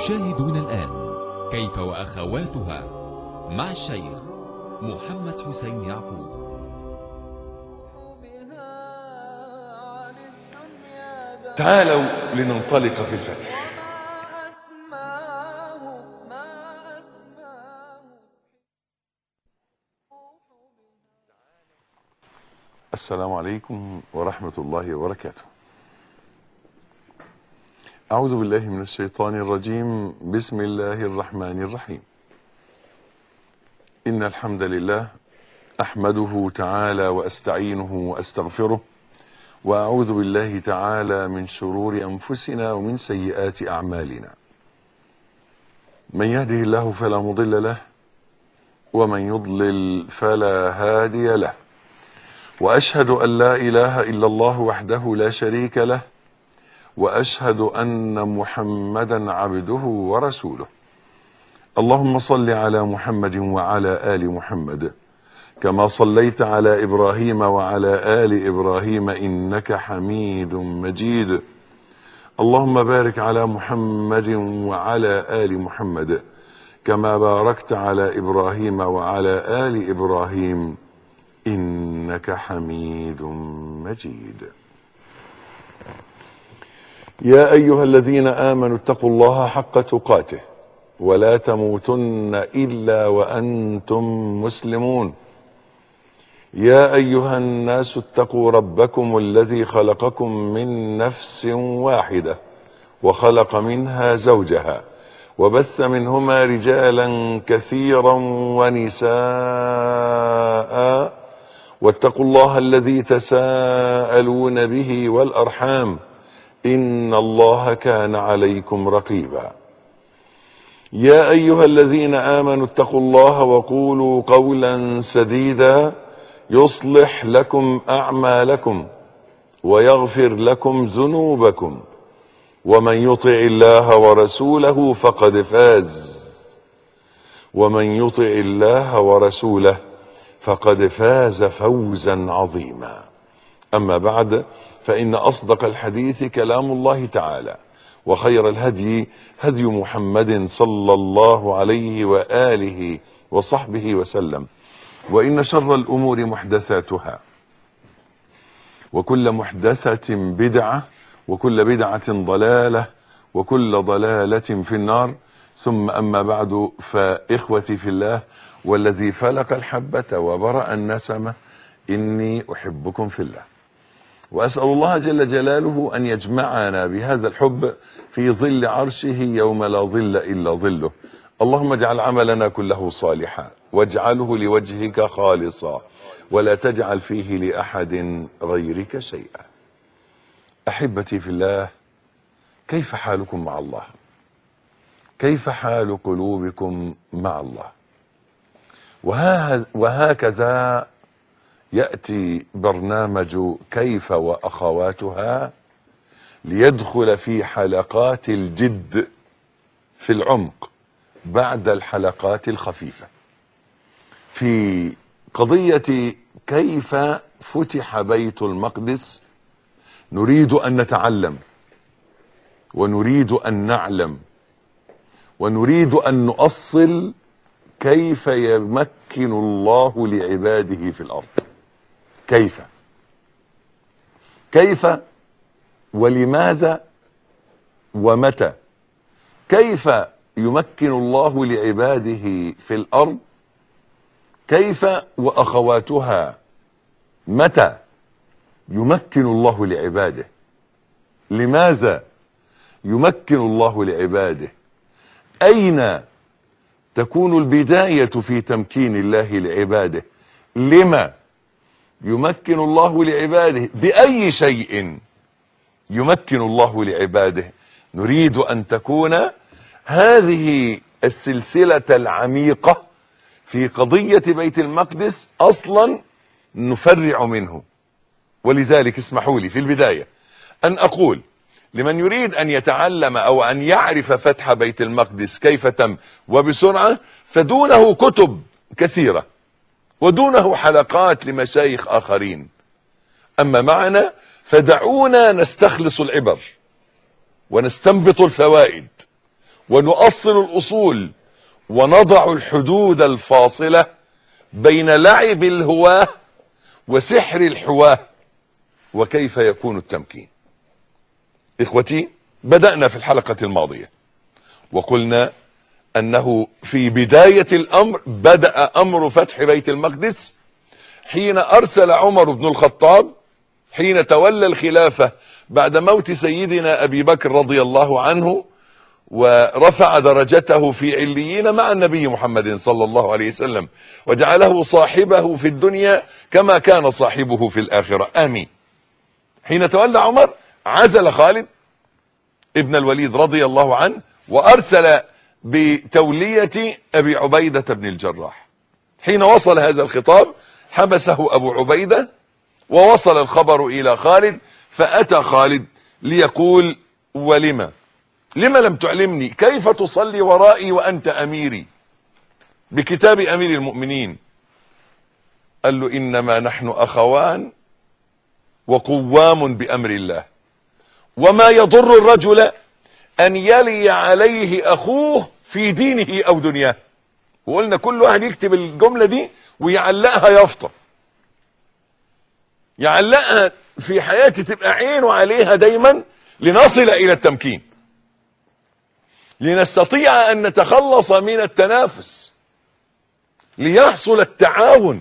تشاهدون الآن كيف وأخواتها مع الشيخ محمد حسين يعقوب تعالوا لننطلق في الفتح السلام عليكم ورحمة الله وبركاته أعوذ بالله من الشيطان الرجيم بسم الله الرحمن الرحيم إن الحمد لله أحمده تعالى وأستعينه وأستغفره وأعوذ بالله تعالى من شرور أنفسنا ومن سيئات أعمالنا من يهده الله فلا مضل له ومن يضلل فلا هادي له وأشهد أن لا إله إلا الله وحده لا شريك له وأشهد أن محمدا عبده ورسوله اللهم صل على محمد وعلى آل محمد كما صليت على إبراهيم وعلى آل إبراهيم إنك حميد مجيد اللهم بارك على محمد وعلى آل محمد كما باركت على إبراهيم وعلى آل إبراهيم إنك حميد مجيد يا أيها الذين آمنوا اتقوا الله حق تقاته ولا تموتن إلا وأنتم مسلمون يا أيها الناس اتقوا ربكم الذي خلقكم من نفس واحدة وخلق منها زوجها وبث منهما رجالا كثيرا ونساء واتقوا الله الذي تساءلون به والأرحام إن الله كان عليكم رقيبا يا أيها الذين آمنوا اتقوا الله وقولوا قولا سديدا يصلح لكم أعمالكم ويغفر لكم ذنوبكم ومن يطع الله ورسوله فقد فاز ومن يطع الله ورسوله فقد فاز فوزا عظيما أما بعد فإن أصدق الحديث كلام الله تعالى وخير الهدي هدي محمد صلى الله عليه وآله وصحبه وسلم وإن شر الأمور محدثاتها وكل محدثة بدعة وكل بدعة ضلالة وكل ضلالة في النار ثم أما بعد فإخوتي في الله والذي فلق الحبة وبرأ النسمة إني أحبكم في الله وأسأل الله جل جلاله أن يجمعنا بهذا الحب في ظل عرشه يوم لا ظل إلا ظله اللهم اجعل عملنا كله صالحا واجعله لوجهك خالصا ولا تجعل فيه لأحد غيرك شيئا أحبتي في الله كيف حالكم مع الله كيف حال قلوبكم مع الله وهكذا يأتي برنامج كيف وأخواتها ليدخل في حلقات الجد في العمق بعد الحلقات الخفيفة في قضية كيف فتح بيت المقدس نريد أن نتعلم ونريد أن نعلم ونريد أن نؤصل كيف يمكن الله لعباده في الأرض كيف كيف ولماذا ومتى كيف يمكن الله لعباده في الأرض كيف وأخواتها متى يمكن الله لعباده لماذا يمكن الله لعباده أين تكون البداية في تمكين الله لعباده لما يمكن الله لعباده بأي شيء يمكن الله لعباده نريد أن تكون هذه السلسلة العميقة في قضية بيت المقدس أصلا نفرع منه ولذلك اسمحوا لي في البداية أن أقول لمن يريد أن يتعلم أو أن يعرف فتح بيت المقدس كيف تم وبسرعة فدونه كتب كثيرة ودونه حلقات لمشايخ آخرين أما معنا فدعونا نستخلص العبر ونستنبط الفوائد ونؤصل الأصول ونضع الحدود الفاصلة بين لعب الهواه وسحر الحواه وكيف يكون التمكين إخوتي بدأنا في الحلقة الماضية وقلنا أنه في بداية الأمر بدأ أمر فتح بيت المقدس حين أرسل عمر بن الخطاب حين تولى الخلافة بعد موت سيدنا أبي بكر رضي الله عنه ورفع درجته في عليين مع النبي محمد صلى الله عليه وسلم وجعله صاحبه في الدنيا كما كان صاحبه في الآخرة آمين حين تولى عمر عزل خالد ابن الوليد رضي الله عنه وأرسل بتولية أبي عبيدة بن الجراح حين وصل هذا الخطاب حبسه أبو عبيدة ووصل الخبر إلى خالد فأتى خالد ليقول ولما لما لم تعلمني كيف تصلي ورائي وأنت أميري بكتاب أمير المؤمنين قال له إنما نحن أخوان وقوام بأمر الله وما يضر الرجل أن يلي عليه أخوه في دينه أو دنياه وقلنا كل واحد يكتب الجملة دي ويعلقها يافطة يعلقها في حياتي تبقى عينه عليها دايما لنصل إلى التمكين لنستطيع أن نتخلص من التنافس ليحصل التعاون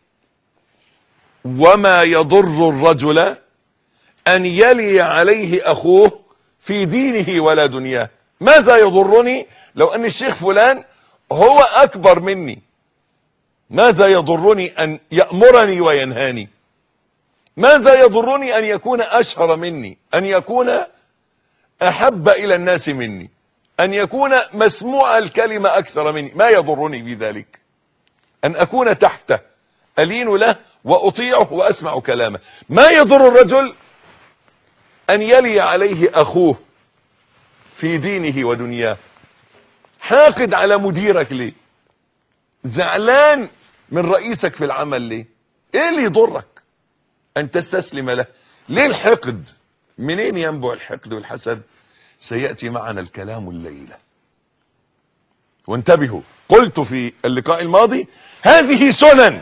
وما يضر الرجل أن يلي عليه أخوه في دينه ولا دنياه ماذا يضرني لو أن الشيخ فلان هو أكبر مني ماذا يضرني أن يأمرني وينهاني ماذا يضرني أن يكون أشهر مني أن يكون أحب إلى الناس مني أن يكون مسموع الكلمة أكثر مني ما يضرني بذلك أن أكون تحته ألين له وأطيعه وأسمع كلامه ما يضر الرجل أن يلي عليه أخوه في دينه ودنياه حاقد على مديرك ليه زعلان من رئيسك في العمل ليه ايه اللي يضرك ان تستسلم له ليه الحقد منين ينبع الحقد والحسد سيأتي معنا الكلام الليلة وانتبهوا قلت في اللقاء الماضي هذه سنن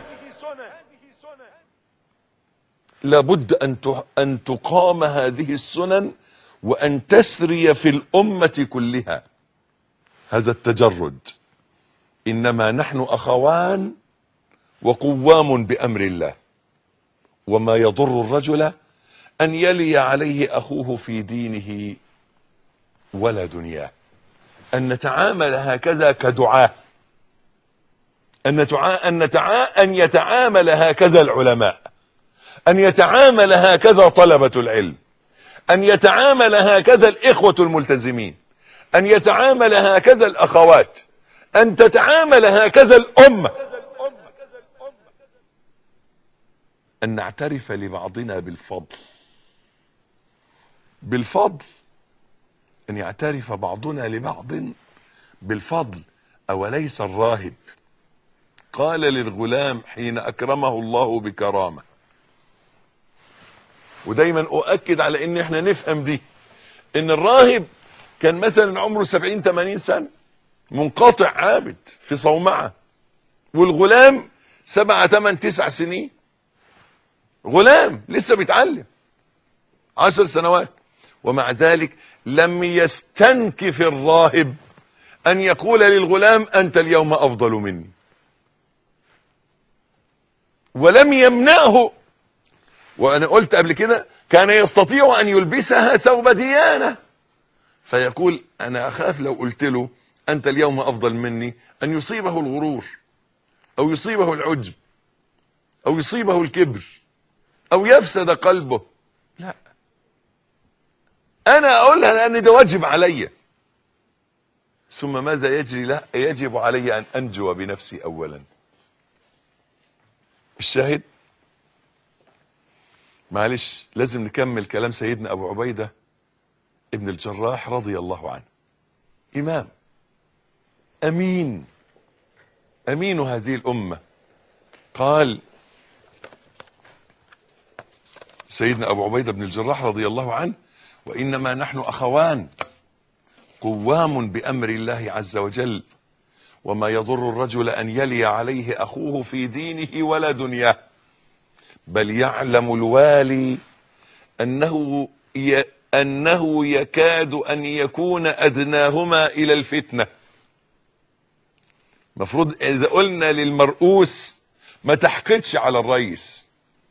لابد أن أن تقام هذه السنن وأن تسري في الأمة كلها هذا التجرد إنما نحن أخوان وقوام بأمر الله وما يضر الرجل أن يلي عليه أخوه في دينه ولا دنياه أن نتعامل هكذا كدعاة أن, نتعا... أن, نتعا... أن يتعامل هكذا العلماء أن يتعامل هكذا طلبة العلم أن يتعامل هكذا الإخوة الملتزمين أن يتعامل هكذا الأخوات أن تتعامل هكذا الأمة أن نعترف لبعضنا بالفضل بالفضل أن يعترف بعضنا لبعض بالفضل أوليس الراهب قال للغلام حين أكرمه الله بكرامة ودايما أؤكد على أن احنا نفهم دي أن الراهب كان مثلا عمره 70 80 سنة منقطع عابد في صومعة والغلام سبعة ثمان تسع سنين غلام لسه بيتعلم عشر سنوات ومع ذلك لم يستنكف الراهب أن يقول للغلام أنت اليوم أفضل مني ولم يمنعه وأنا قلت قبل كده كان يستطيع أن يلبسها ثوب ديانة فيقول أنا أخاف لو قلت له أنت اليوم أفضل مني أن يصيبه الغرور أو يصيبه العجب أو يصيبه الكبر أو يفسد قلبه لا أنا أقولها لأن ده واجب علي ثم ماذا يجري لا يجب علي أن أنجو بنفسي أولا الشاهد معلش لازم نكمل كلام سيدنا أبو عبيدة ابن الجراح رضي الله عنه إمام أمين أمين هذه الأمة قال سيدنا أبو عبيدة بن الجراح رضي الله عنه وإنما نحن أخوان قوام بأمر الله عز وجل وما يضر الرجل أن يلي عليه أخوه في دينه ولا دنياه بل يعلم الوالي أنه ي... أنه يكاد أن يكون أدناهما إلى الفتنة مفروض إذا قلنا للمرؤوس ما تحقدش على الرئيس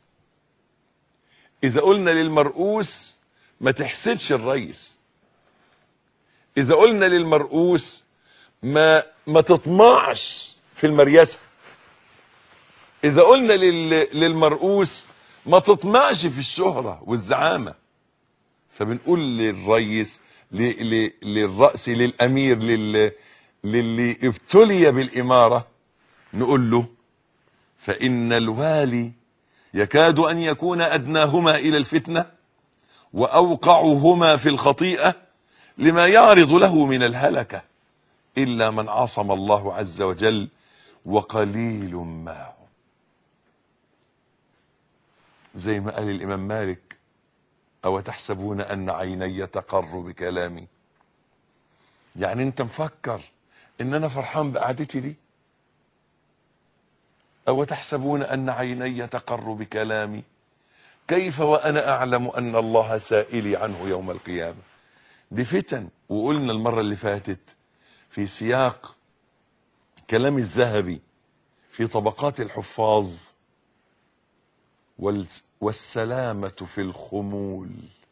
إذا قلنا للمرؤوس ما تحسدش الرئيس إذا قلنا للمرؤوس ما ما تطمعش في المريسة إذا قلنا لل... للمرؤوس ما تطمعش في الشهرة والزعامة فبنقول للرئيس ل... ل... للرأس للأمير لل... للي ابتلي بالإمارة نقول له فإن الوالي يكاد أن يكون أدناهما إلى الفتنة وأوقعهما في الخطيئة لما يعرض له من الهلكة إلا من عصم الله عز وجل وقليل ما هم زي ما قال الإمام مالك أو تحسبون أن عيني تقر بكلامي يعني أنت مفكر إن أنا فرحان بقعدتي دي أو تحسبون أن عيني تقر بكلامي كيف وأنا أعلم أن الله سائلي عنه يوم القيامة دي فتن وقلنا المرة اللي فاتت في سياق كلام الذهبي في طبقات الحفاظ والسلامة في الخمول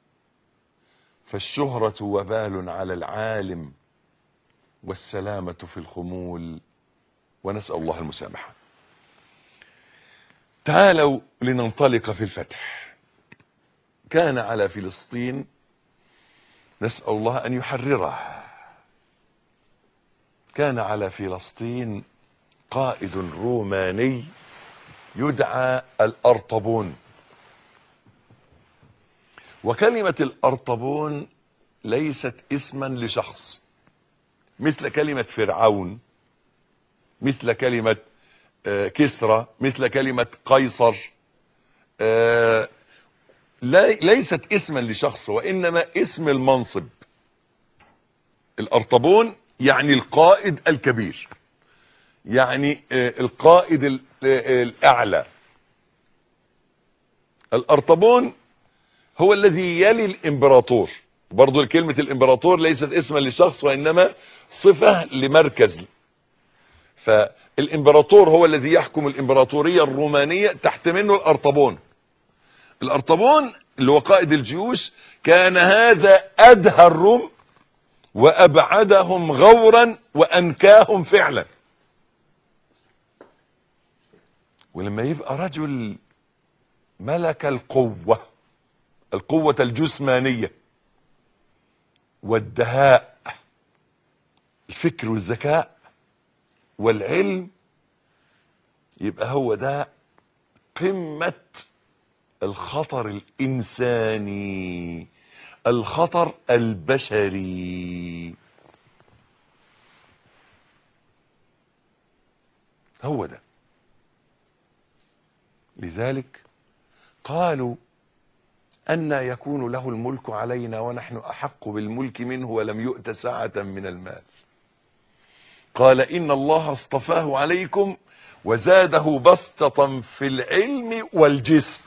فالشهرة وبال على العالم والسلامة في الخمول ونسأل الله المسامحة تعالوا لننطلق في الفتح كان على فلسطين نسأل الله أن يحرره كان على فلسطين قائد روماني يدعى الأرطبون وكلمة الأرطبون ليست اسما لشخص مثل كلمة فرعون مثل كلمة آه كسرى مثل كلمة قيصر آه ليست اسما لشخص وإنما اسم المنصب الأرطبون يعني القائد الكبير يعني آه القائد الأعلى الأرطبون هو الذي يلي الإمبراطور برضو كلمة الإمبراطور ليست اسما لشخص وإنما صفة لمركز فالإمبراطور هو الذي يحكم الإمبراطورية الرومانية تحت منه الأرطبون الأرطبون اللي هو قائد الجيوش كان هذا أدهى الروم وأبعدهم غورا وأنكاهم فعلا ولما يبقى رجل ملك القوة القوة الجسمانية والدهاء الفكر والذكاء والعلم يبقى هو ده قمة الخطر الإنساني الخطر البشري هو ده لذلك قالوا أن يكون له الملك علينا ونحن أحق بالملك منه ولم يؤت ساعة من المال قال إن الله اصطفاه عليكم وزاده بسطة في العلم والجسم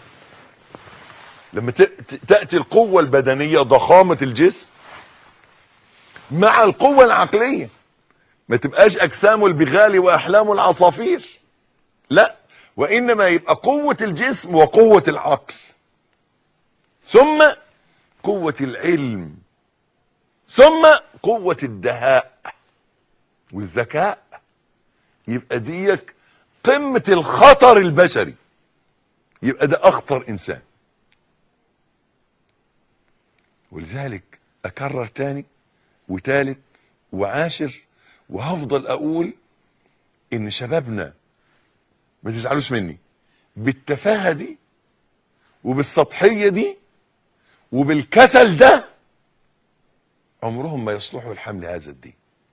لما تأتي القوة البدنية ضخامة الجسم مع القوة العقلية ما تبقاش أجسام البغال وأحلام العصافير لا وإنما يبقى قوة الجسم وقوة العقل ثم قوة العلم ثم قوة الدهاء والذكاء يبقى ديك قمة الخطر البشري يبقى ده أخطر إنسان ولذلك أكرر تاني وتالت وعاشر وهفضل أقول إن شبابنا ما تزعلوش مني بالتفاهة دي وبالسطحية دي وبالكسل ده عمرهم ما يصلحوا لحمل هذا الدين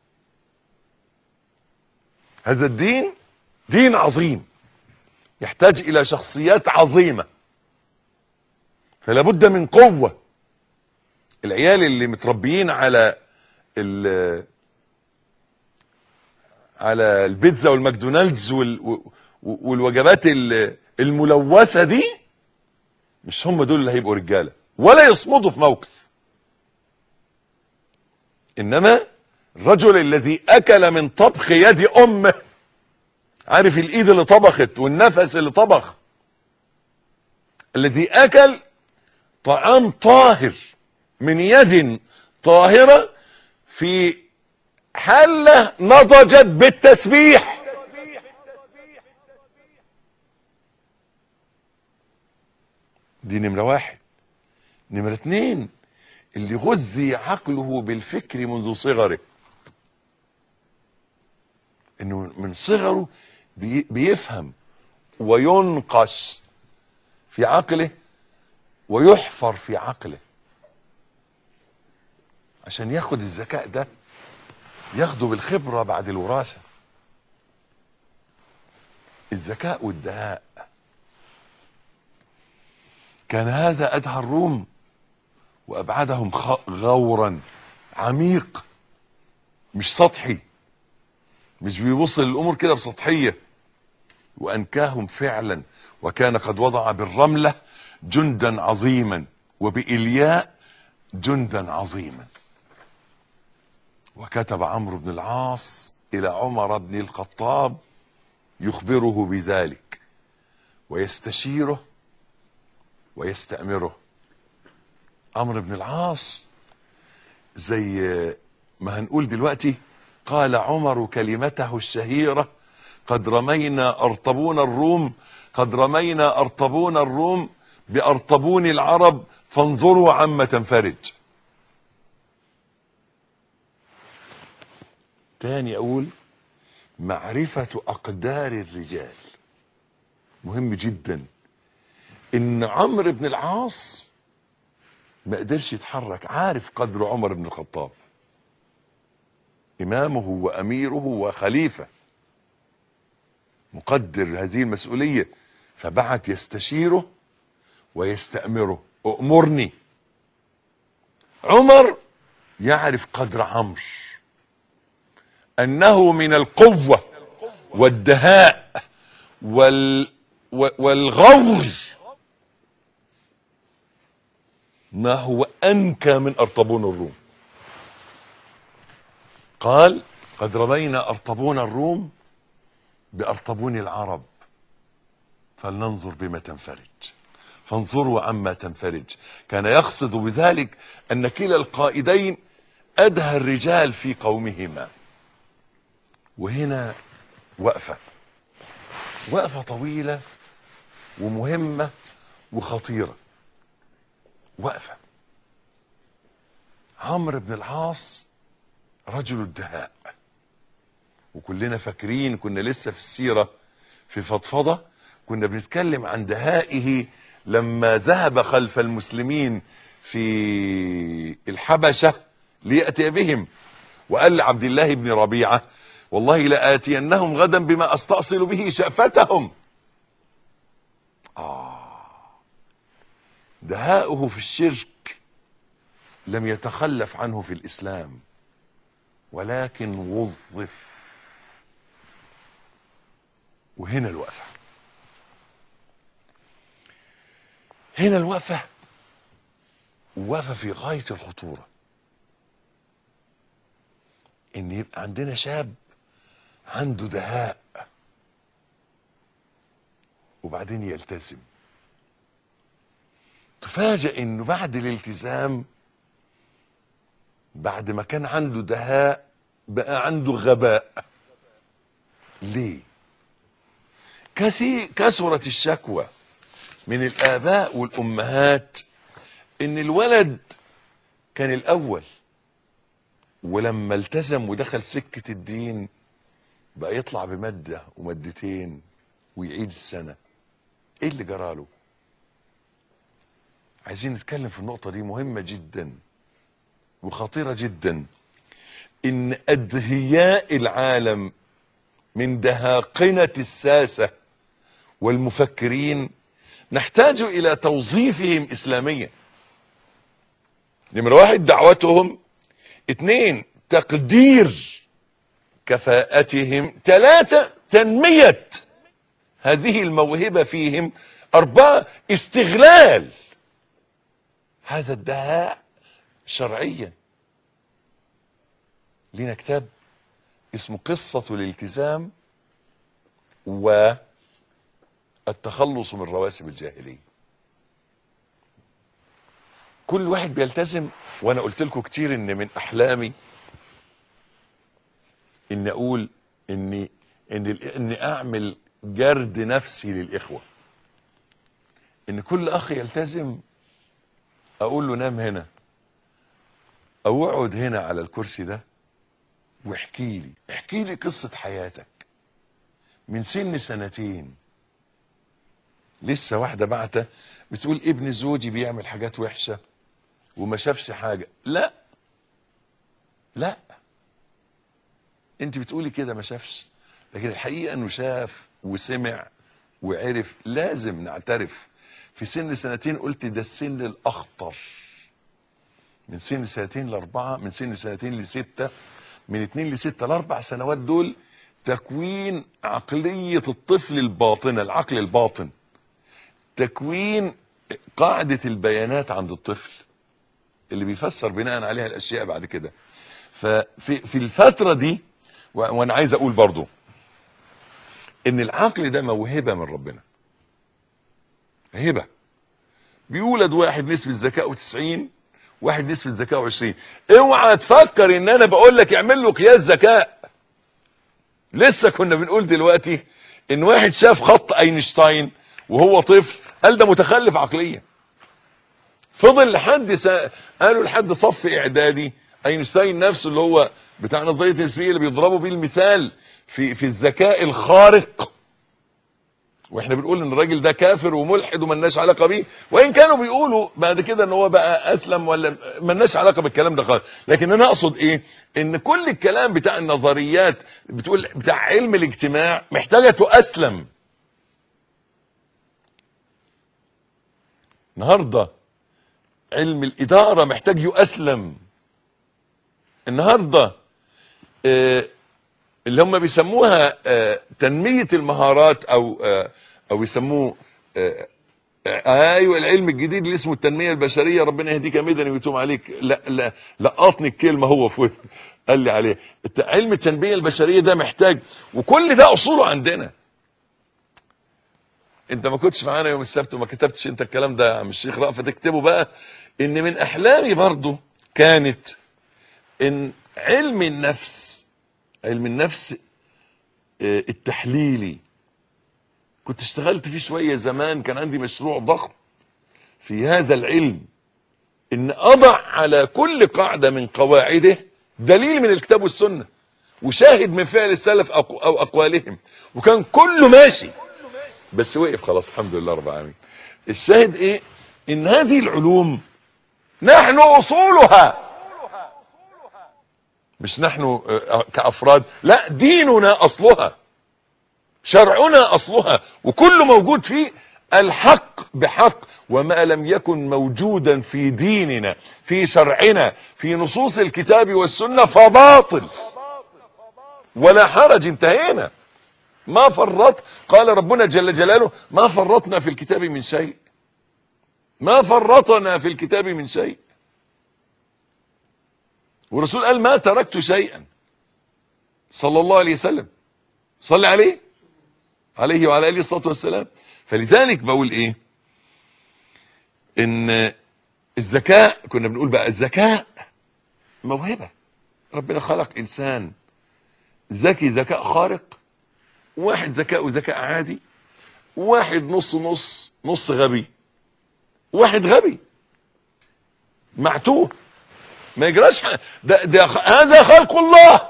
هذا الدين دين عظيم يحتاج إلى شخصيات عظيمة فلا بد من قوة العيال اللي متربيين على ال- على البيتزا والماكدونالدز وال و- والوجبات ال- الملوثه دي مش هم دول اللي هيبقوا رجاله ولا يصمدوا في موقف انما الرجل الذي اكل من طبخ يد امه عارف الايد اللي طبخت والنفس اللي طبخ الذي اكل طعام طاهر من يد طاهره في حله نضجت بالتسبيح دي نمره واحد نمره اتنين اللي غذي عقله بالفكر منذ صغره انه من صغره بي بيفهم وينقش في عقله ويحفر في عقله عشان ياخد الذكاء ده ياخده بالخبرة بعد الوراثة الذكاء والدهاء كان هذا أدهى الروم وأبعدهم خ- غورا عميق مش سطحي مش بيبص للأمور كده بسطحية وأنكاهم فعلا وكان قد وضع بالرملة جندا عظيما وبإلياء جندا عظيما وكتب عمرو بن العاص إلى عمر بن الخطاب يخبره بذلك ويستشيره ويستأمره عمرو بن العاص زي ما هنقول دلوقتي قال عمر كلمته الشهيرة قد رمينا أرطبون الروم قد رمينا أرطبون الروم بأرطبون العرب فانظروا عما تنفرج تاني أقول معرفة أقدار الرجال مهم جدا إن عمرو بن العاص ما قدرش يتحرك عارف قدر عمر بن الخطاب إمامه وأميره وخليفة مقدر هذه المسؤولية فبعت يستشيره ويستأمره أؤمرني عمر يعرف قدر عمرو أنه من القوة والدهاء وال و- والغور ما هو أنكى من أرطبون الروم قال قد رمينا أرطبون الروم بأرطبون العرب فلننظر بما تنفرج فانظروا عما تنفرج كان يقصد بذلك أن كلا القائدين أدهى الرجال في قومهما وهنا وقفة وقفة طويلة ومهمة وخطيرة وقفة عمرو بن العاص رجل الدهاء وكلنا فاكرين كنا لسه في السيرة في فضفضة كنا بنتكلم عن دهائه لما ذهب خلف المسلمين في الحبشة ليأتي بهم وقال لعبد الله بن ربيعة والله لآتينهم غدا بما أستأصل به شأفتهم دهاؤه في الشرك لم يتخلف عنه في الإسلام ولكن وظف وهنا الوقفة هنا الوقفة وقفة في غاية الخطورة ان يبقى عندنا شاب عنده دهاء وبعدين يلتزم تفاجأ انه بعد الالتزام بعد ما كان عنده دهاء بقى عنده غباء ليه كثير كثرت الشكوى من الآباء والأمهات إن الولد كان الأول ولما التزم ودخل سكة الدين بقى يطلع بمادة ومادتين ويعيد السنة ايه اللي جراله عايزين نتكلم في النقطة دي مهمة جدا وخطيرة جدا ان ادهياء العالم من دهاقنة الساسة والمفكرين نحتاج الى توظيفهم اسلاميا نمرة واحد دعوتهم اتنين تقدير كفاءتهم ثلاثة تنمية هذه الموهبة فيهم أربعة استغلال هذا الدهاء شرعيا لنا كتاب اسمه قصة الالتزام والتخلص من رواسب الجاهلية كل واحد بيلتزم وانا قلت لكم كتير ان من احلامي ان اقول اني ان اني اعمل جرد نفسي للاخوه ان كل اخ يلتزم اقول له نام هنا او اقعد هنا على الكرسي ده واحكي لي احكي لي قصه حياتك من سن سنتين لسه واحده بعته بتقول ابن زوجي بيعمل حاجات وحشه وما شافش حاجه لا لا انت بتقولي كده ما شافش لكن الحقيقه انه شاف وسمع وعرف لازم نعترف في سن سنتين قلت ده السن الاخطر من سن سنتين لاربعه من سن سنتين لسته من اتنين لسته الاربع سنوات دول تكوين عقليه الطفل الباطنه العقل الباطن تكوين قاعده البيانات عند الطفل اللي بيفسر بناء عليها الاشياء بعد كده ففي في الفتره دي و- وانا عايز اقول برضو ان العقل ده موهبه من ربنا هبه بيولد واحد نسبه ذكائه 90 واحد نسبه ذكائه 20 اوعى تفكر ان انا بقول لك اعمل له قياس ذكاء لسه كنا بنقول دلوقتي ان واحد شاف خط اينشتاين وهو طفل قال ده متخلف عقليا فضل لحد سا... قالوا لحد صف اعدادي اينشتاين نفسه اللي هو بتاع نظريه النسبيه اللي بيضربوا بيه المثال في في الذكاء الخارق واحنا بنقول ان الراجل ده كافر وملحد وملناش علاقه بيه وان كانوا بيقولوا بعد كده ان هو بقى اسلم ولا ملناش علاقه بالكلام ده خالص لكن انا اقصد ايه ان كل الكلام بتاع النظريات بتقول بتاع علم الاجتماع محتاجه تؤسلم النهارده علم الاداره محتاج يؤسلم النهارده آه اللي هم بيسموها آه تنميه المهارات او آه او يسموه آه آه ايوه العلم الجديد اللي اسمه التنميه البشريه ربنا يهديك يا مدني ويتوب عليك لا لا لقطني الكلمه هو في ودني. قال لي عليه الت- علم التنميه البشريه ده محتاج وكل ده اصوله عندنا انت ما كنتش معانا يوم السبت وما كتبتش انت الكلام ده يا عم الشيخ رأفت تكتبه بقى ان من احلامي برضو كانت ان علم النفس علم النفس آه، التحليلي كنت اشتغلت فيه شوية زمان كان عندي مشروع ضخم في هذا العلم ان اضع على كل قاعدة من قواعده دليل من الكتاب والسنة وشاهد من فعل السلف أو أو اقوالهم وكان كله ماشي بس وقف خلاص الحمد لله رب العالمين الشاهد ايه ان هذه العلوم نحن اصولها مش نحن آه، كافراد لا ديننا اصلها شرعنا اصلها وكل موجود فيه الحق بحق وما لم يكن موجودا في ديننا في شرعنا في نصوص الكتاب والسنه فباطل ولا حرج انتهينا ما فرط قال ربنا جل جلاله ما فرطنا في الكتاب من شيء ما فرطنا في الكتاب من شيء والرسول قال ما تركت شيئا صلى الله عليه وسلم صلي عليه عليه وعلى اله الصلاه والسلام فلذلك بقول ايه ان الذكاء كنا بنقول بقى الذكاء موهبه ربنا خلق انسان ذكي ذكاء خارق واحد ذكاء ذكاء عادي واحد نص نص نص غبي واحد غبي معتوه ما يجراش حاجة. ده, ده خ- هذا خلق الله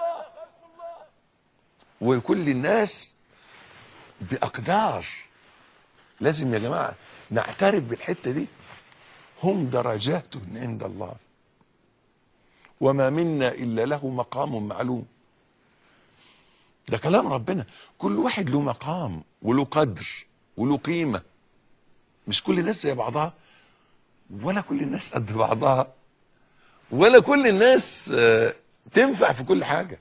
وكل الناس بأقدار لازم يا جماعة نعترف بالحتة دي هم درجات عند الله وما منا إلا له مقام معلوم ده كلام ربنا كل واحد له مقام وله قدر وله قيمة مش كل الناس زي بعضها ولا كل الناس قد بعضها ولا كل الناس آه، تنفع في كل حاجة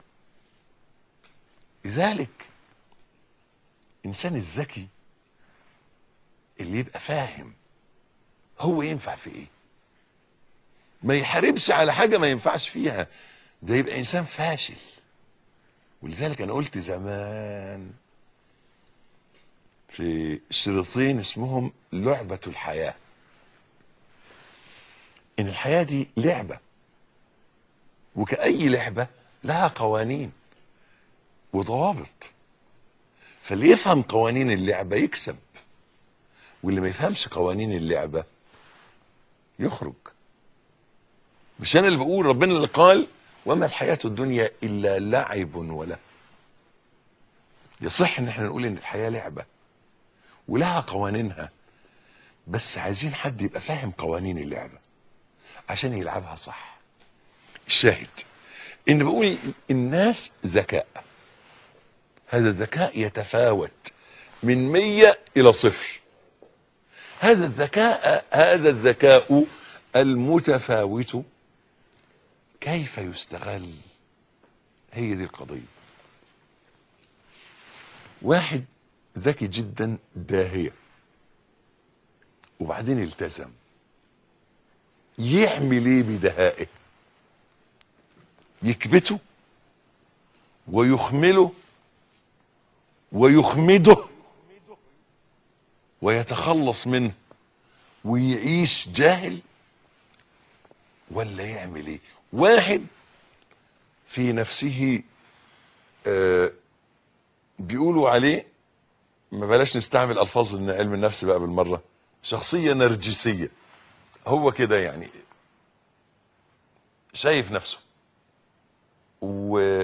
لذلك الإنسان الذكي اللي يبقى فاهم هو ينفع في ايه ما يحاربش على حاجة ما ينفعش فيها ده يبقى إنسان فاشل ولذلك أنا قلت زمان في شريطين اسمهم لعبة الحياة إن الحياة دي لعبة وكأي لعبة لها قوانين وضوابط فاللي يفهم قوانين اللعبة يكسب واللي ما يفهمش قوانين اللعبة يخرج مش انا اللي بقول ربنا اللي قال وما الحياة الدنيا الا لعب ولا يصح ان احنا نقول ان الحياة لعبة ولها قوانينها بس عايزين حد يبقى فاهم قوانين اللعبة عشان يلعبها صح الشاهد ان بقول الناس ذكاء هذا الذكاء يتفاوت من مية الى صفر هذا الذكاء هذا الذكاء المتفاوت كيف يستغل هي دي القضية واحد ذكي جدا داهية وبعدين التزم يعمل ايه بدهائه يكبته ويخمله ويخمده ويتخلص منه ويعيش جاهل ولا يعمل ايه واحد في نفسه آه بيقولوا عليه ما بلاش نستعمل الفاظ ان علم النفس بقى بالمره شخصيه نرجسيه هو كده يعني شايف نفسه و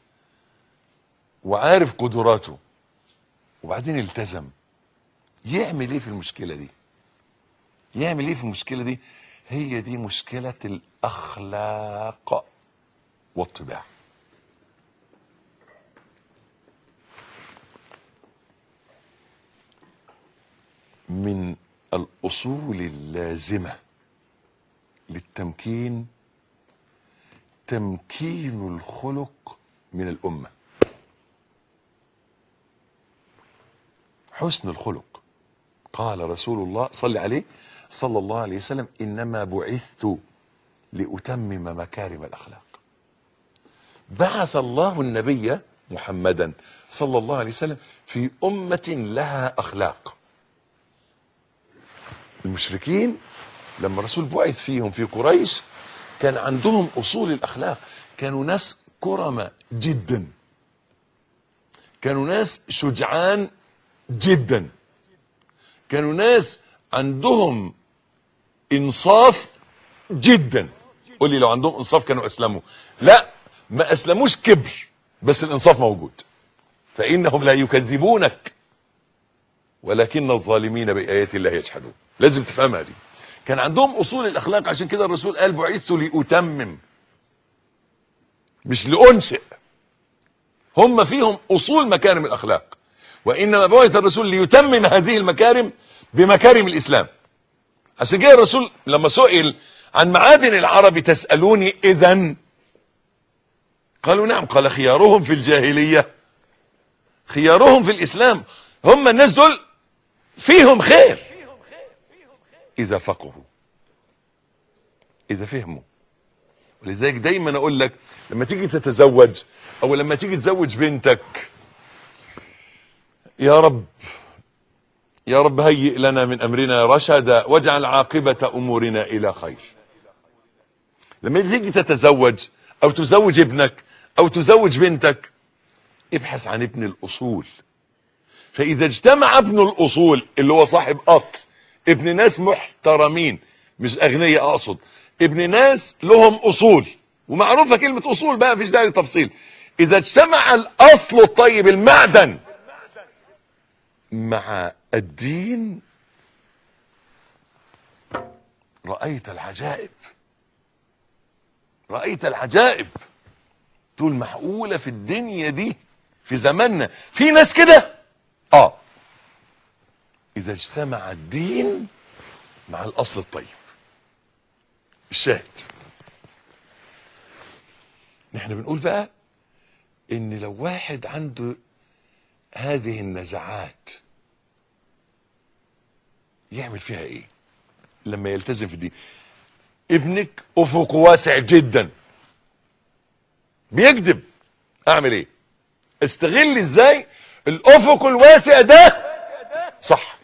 وعارف قدراته وبعدين التزم يعمل ايه في المشكله دي يعمل ايه في المشكله دي هي دي مشكله الاخلاق والطباع من الاصول اللازمه للتمكين تمكين الخلق من الامه حسن الخلق قال رسول الله صلى عليه صلى الله عليه وسلم انما بعثت لاتمم مكارم الاخلاق بعث الله النبي محمدا صلى الله عليه وسلم في امه لها اخلاق المشركين لما الرسول بعث فيهم في قريش كان عندهم اصول الاخلاق كانوا ناس كرمة جدا كانوا ناس شجعان جدا كانوا ناس عندهم انصاف جدا قول لي لو عندهم انصاف كانوا اسلموا لا ما اسلموش كبر بس الانصاف موجود فانهم لا يكذبونك ولكن الظالمين بايات الله يجحدون لازم تفهمها دي كان عندهم اصول الاخلاق عشان كده الرسول قال بعثت لاتمم مش لانشئ هم فيهم اصول مكارم الاخلاق وانما بعث الرسول ليتمم هذه المكارم بمكارم الاسلام عشان كده الرسول لما سئل عن معادن العرب تسالوني اذا قالوا نعم قال خيارهم في الجاهليه خيارهم في الاسلام هم الناس دول فيهم خير اذا فقهوا اذا فهموا ولذلك دايما اقول لك لما تيجي تتزوج او لما تيجي تزوج بنتك يا رب يا رب هيئ لنا من امرنا رشدا واجعل عاقبة امورنا الى خير لما تيجي تتزوج او تزوج ابنك او تزوج بنتك ابحث عن ابن الاصول فاذا اجتمع ابن الاصول اللي هو صاحب اصل ابن ناس محترمين مش اغنياء اقصد ابن ناس لهم اصول ومعروفه كلمه اصول بقى مفيش داعي للتفصيل اذا اجتمع الاصل الطيب المعدن مع الدين رايت العجائب رايت العجائب تقول معقوله في الدنيا دي في زماننا في ناس كده اه اذا اجتمع الدين مع الاصل الطيب الشاهد نحن بنقول بقى ان لو واحد عنده هذه النزعات يعمل فيها ايه لما يلتزم في الدين ابنك افقه واسع جدا بيكذب اعمل ايه استغل ازاي الافق الواسع ده صح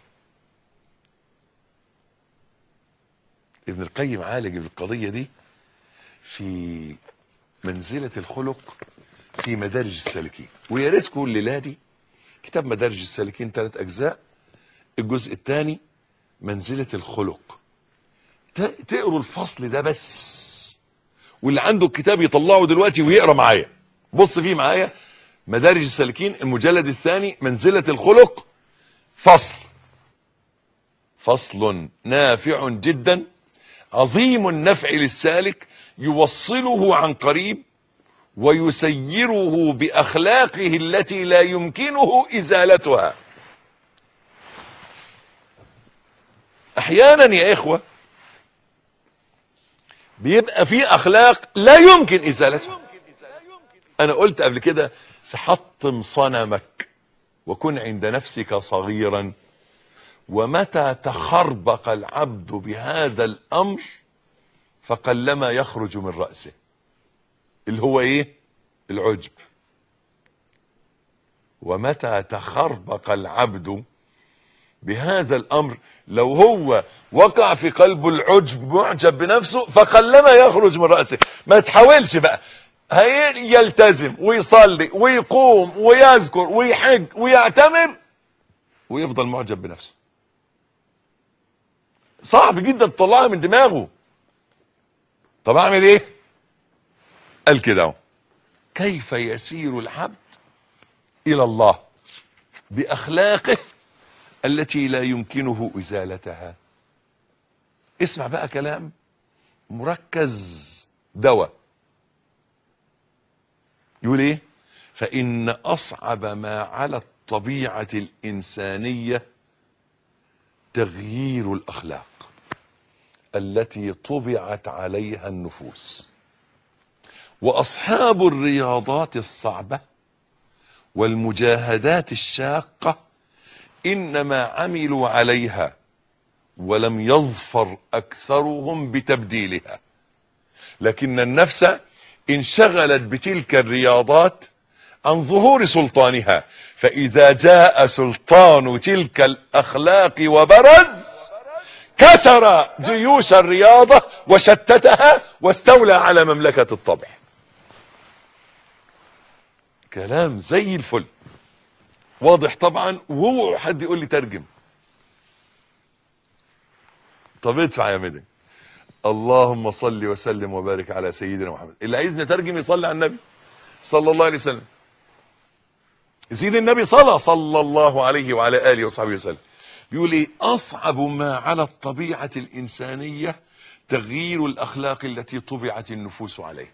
ابن القيم عالج القضية دي في منزلة الخلق في مدارج السالكين ويا ريت كل الليلة دي كتاب مدارج السالكين ثلاث أجزاء الجزء الثاني منزلة الخلق ت- تقروا الفصل ده بس واللي عنده الكتاب يطلعه دلوقتي ويقرا معايا بص فيه معايا مدارج السالكين المجلد الثاني منزلة الخلق فصل فصل نافع جدا عظيم النفع للسالك يوصله عن قريب ويسيره باخلاقه التي لا يمكنه ازالتها احيانا يا اخوه بيبقى في اخلاق لا يمكن ازالتها انا قلت قبل كده فحطم صنمك وكن عند نفسك صغيرا ومتى تخربق العبد بهذا الامر فقلما يخرج من راسه اللي هو ايه العجب ومتى تخربق العبد بهذا الامر لو هو وقع في قلبه العجب معجب بنفسه فقلما يخرج من راسه ما تحاولش بقى هي يلتزم ويصلي ويقوم ويذكر ويحج ويعتمر ويفضل معجب بنفسه صعب جدا تطلعها من دماغه طب اعمل ايه قال كده اهو كيف يسير العبد الى الله باخلاقه التي لا يمكنه ازالتها اسمع بقى كلام مركز دواء يقول ايه فان اصعب ما على الطبيعه الانسانيه تغيير الاخلاق التي طبعت عليها النفوس واصحاب الرياضات الصعبه والمجاهدات الشاقه انما عملوا عليها ولم يظفر اكثرهم بتبديلها لكن النفس انشغلت بتلك الرياضات عن ظهور سلطانها فاذا جاء سلطان تلك الاخلاق وبرز كسر جيوش الرياضه وشتتها واستولى على مملكه الطبع كلام زي الفل واضح طبعا وهو حد يقول لي ترجم طب ادفع يا مدن اللهم صل وسلم وبارك على سيدنا محمد اللي عايز نترجم يصلي على النبي صلى الله عليه وسلم سيد النبي صلى صلى الله عليه وعلى اله وصحبه وسلم بيقول ايه اصعب ما على الطبيعه الانسانيه تغيير الاخلاق التي طبعت النفوس عليه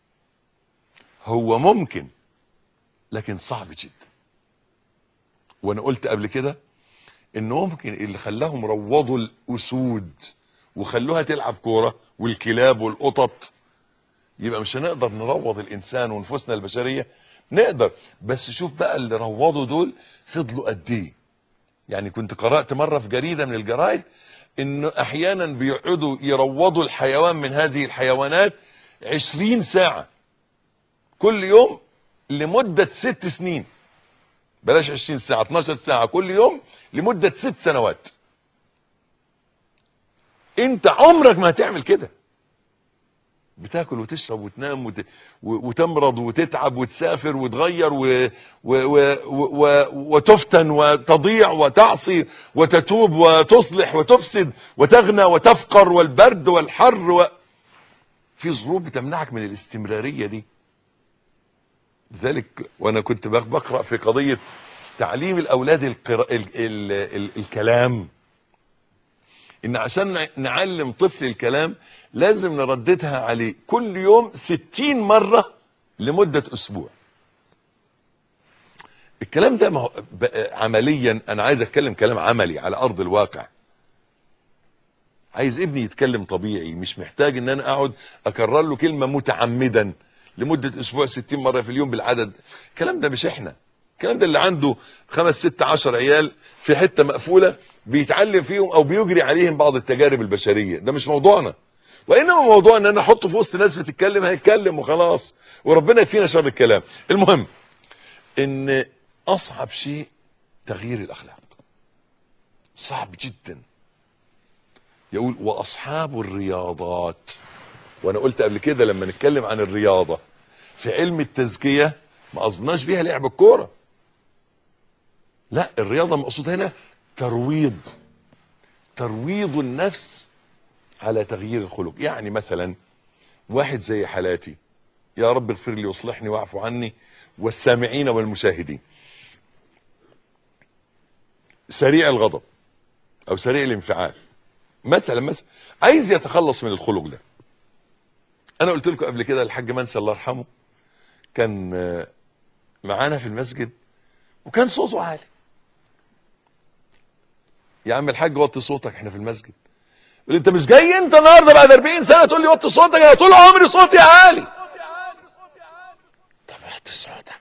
هو ممكن لكن صعب جدا وانا قلت قبل كده ان ممكن اللي خلاهم روضوا الاسود وخلوها تلعب كوره والكلاب والقطط يبقى مش هنقدر نروض الانسان ونفوسنا البشريه نقدر بس شوف بقى اللي روضوا دول فضلوا قد ايه يعني كنت قرات مره في جريده من الجرايد انه احيانا بيقعدوا يروضوا الحيوان من هذه الحيوانات عشرين ساعه كل يوم لمده ست سنين بلاش 20 ساعة 12 ساعة كل يوم لمدة ست سنوات انت عمرك ما هتعمل كده بتاكل وتشرب وتنام وت... و- وتمرض وتتعب وتسافر وتغير و... و... و... و... و... وتفتن وتضيع وتعصي وتتوب وتصلح وتفسد وتغنى وتفقر والبرد والحر و... في ظروف بتمنعك من الاستمرارية دي لذلك وانا كنت بق- بقرا في قضيه تعليم الاولاد القرا... ال... ال... ال... الكلام ان عشان نع- نعلم طفل الكلام لازم نرددها عليه كل يوم ستين مرة لمدة اسبوع الكلام ده ما هو ب- عمليا انا عايز اتكلم كلام عملي على ارض الواقع عايز ابني يتكلم طبيعي مش محتاج ان انا اقعد اكرر له كلمة متعمدا لمدة اسبوع 60 مرة في اليوم بالعدد الكلام ده مش احنا الكلام ده اللي عنده خمس ست عشر عيال في حتة مقفولة بيتعلم فيهم او بيجري عليهم بعض التجارب البشرية ده مش موضوعنا وانما موضوع ان انا احطه في وسط ناس بتتكلم هيتكلم وخلاص وربنا يكفينا شر الكلام المهم ان اصعب شيء تغيير الاخلاق صعب جدا يقول واصحاب الرياضات وانا قلت قبل كده لما نتكلم عن الرياضة في علم التزكية ما قصدناش بيها لعب الكورة لا الرياضة مقصود هنا ترويض ترويض النفس على تغيير الخلق يعني مثلا واحد زي حالاتي يا رب اغفر لي واصلحني واعف عني والسامعين والمشاهدين سريع الغضب او سريع الانفعال مثلا مثلا عايز يتخلص من الخلق ده انا قلت لكم قبل كده الحاج منسي الله يرحمه كان آه، معانا في المسجد وكان صوته عالي يا عم الحاج وطي صوتك احنا في المسجد يقول لي انت مش جاي انت النهارده بعد 40 سنه تقول لي وطي صوتك انا طول عمري صوتي عالي طب وطي صوتك